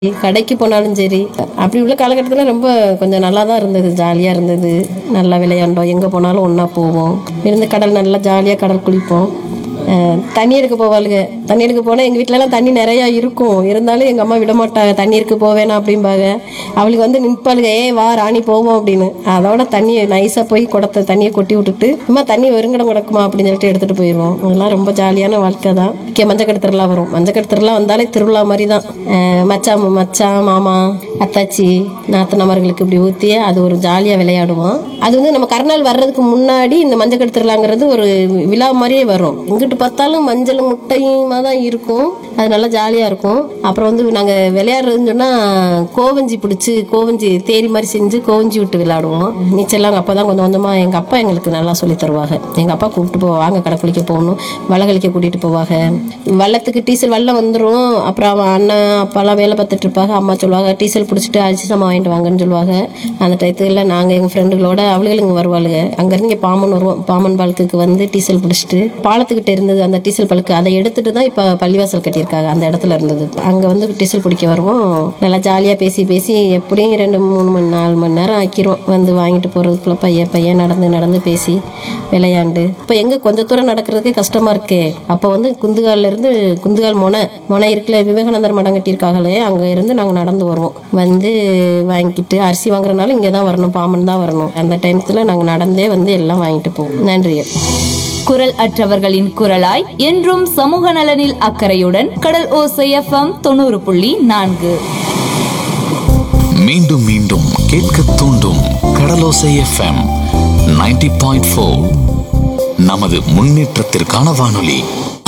கடைக்கு போனாலும் சரி அப்படி உள்ள காலகட்டத்தில் ரொம்ப கொஞ்சம் நல்லா தான் இருந்தது ஜாலியாக இருந்தது நல்லா விளையாண்டோம் எங்கே போனாலும் ஒன்றா போவோம் இருந்து கடல் நல்லா ஜாலியாக கடல் குளிப்போம் அஹ் தண்ணி எடுக்க போவாளுங்க தண்ணி எடுக்க போனால் எங்கள் வீட்டிலலாம் தண்ணி நிறையா இருக்கும் இருந்தாலும் எங்கள் அம்மா விட மாட்டாங்க தண்ணி எடுக்க போவேனா அப்படிம்பாங்க அவளுக்கு வந்து நிற்பாளுங்க ஏ வா ராணி போவோம் அப்படின்னு அதோட தண்ணியை நைஸாக போய் குடத்தை தண்ணியை கொட்டி விட்டுட்டு அம்மா தண்ணி வெறுங்கடம் கிடக்குமா அப்படின்னு சொல்லிட்டு எடுத்துகிட்டு போயிடுவோம் அதெல்லாம் ரொம்ப ஜாலியான வாழ்க்கை தான் இங்கே மஞ்சக்கட்டு திருவிழா வரும் மஞ்சக்கட்டு திருவிழா வந்தாலே திருவிழா மாதிரி தான் அஹ் மச்சான் மச்சான் மாமா அத்தாச்சி நாத்தனாமர்களுக்கு இப்படி ஊற்றி அது ஒரு ஜாலியாக விளையாடுவோம் அது வந்து நம்ம கருநாள் வர்றதுக்கு முன்னாடி இந்த மஞ்சக்கட்டு திருவிழாங்கிறது ஒரு விழா மாதிரியே வரும் எங்கிட்டு பார்த்தாலும் மஞ்சள் முட்டையுமா தான் இருக்கும் அது நல்லா ஜாலியாக இருக்கும் அப்புறம் வந்து நாங்கள் விளையாடுறதுன்னு சொன்னால் கோவஞ்சி பிடிச்சி கோவஞ்சி தேரி மாதிரி செஞ்சு கோவஞ்சி விட்டு விளையாடுவோம் நீச்சல்லாம் அப்போ தான் கொஞ்சம் கொஞ்சமாக எங்கள் அப்பா எங்களுக்கு நல்லா சொல்லி தருவாங்க எங்கள் அப்பா கூப்பிட்டு போவாங்க கடை குளிக்க போகணும் வலை கழிக்க கூட்டிகிட்டு போவாங்க வள்ளத்துக்கு டீசல் வெள்ளம் வந்துடும் அப்புறம் அவன் அண்ணன் அப்பாலாம் வேலை பார்த்துட்டு இருப்பாங்க அம்மா சொல்லுவாங்க டீசல் பிடிச்சிட்டு அரிசி சாமான் வாங்கிட்டு வாங்கன்னு சொல்லுவாங்க அந்த டயத்துல நாங்கள் எங்கள் ஃப்ரெண்டுகளோட அவளுகளுங்க வருவாளுங்க அங்கேருந்து இங்கே பாமன் வருவோம் பாமன் பாலத்துக்கு வந்து டீசல் பிடிச்சிட்டு பாலத்துக்கிட்ட இருந்தது அந்த டீசல் பழுக்கு அதை எடுத்துட்டு தான் இப்போ பள்ளிவாசல் கட்டியிருக்காங்க அந்த இடத்துல இருந்தது அங்கே வந்து டீசல் பிடிக்க வருவோம் நல்லா ஜாலியாக பேசி பேசி எப்படியும் ரெண்டு மூணு மணி நாலு மணி நேரம் ஆக்கிரும் வந்து வாங்கிட்டு போகிறதுக்குள்ள பையன் பையன் நடந்து நடந்து பேசி விளையாண்டு இப்போ எங்கே கொஞ்ச தூரம் நடக்கிறதுக்கே கஷ்டமாக இருக்கே அப்போ வந்து குந்துகால்ல இருந்து குந்துகால் மொனை மொனை இருக்குல்ல விவேகானந்தர் மடம் கட்டியிருக்காங்களே அங்கே இருந்து நாங்கள் நடந்து வருவோம் வந்து வாங்கிட்டு அரிசி வாங்குறதுனால இங்கே தான் வரணும் பாமன் தான் வரணும் அந்த டைமத்தில் நாங்கள் நடந்தே வந்து எல்லாம் வாங்கிட்டு போவோம் நன்றி குரல் அற்றவர்களின் குரலாய் என்றும் சமூக நலனில் அக்கறையுடன் கடல் ஓசை எஃப்எம் தொண்ணூறு புள்ளி நான்கு மீண்டும் மீண்டும் கேட்க தூண்டும் கடலோசை எஃப்எம் 90.4 பாயிண்ட் நமது முன்னேற்றத்திற்கான வானொலி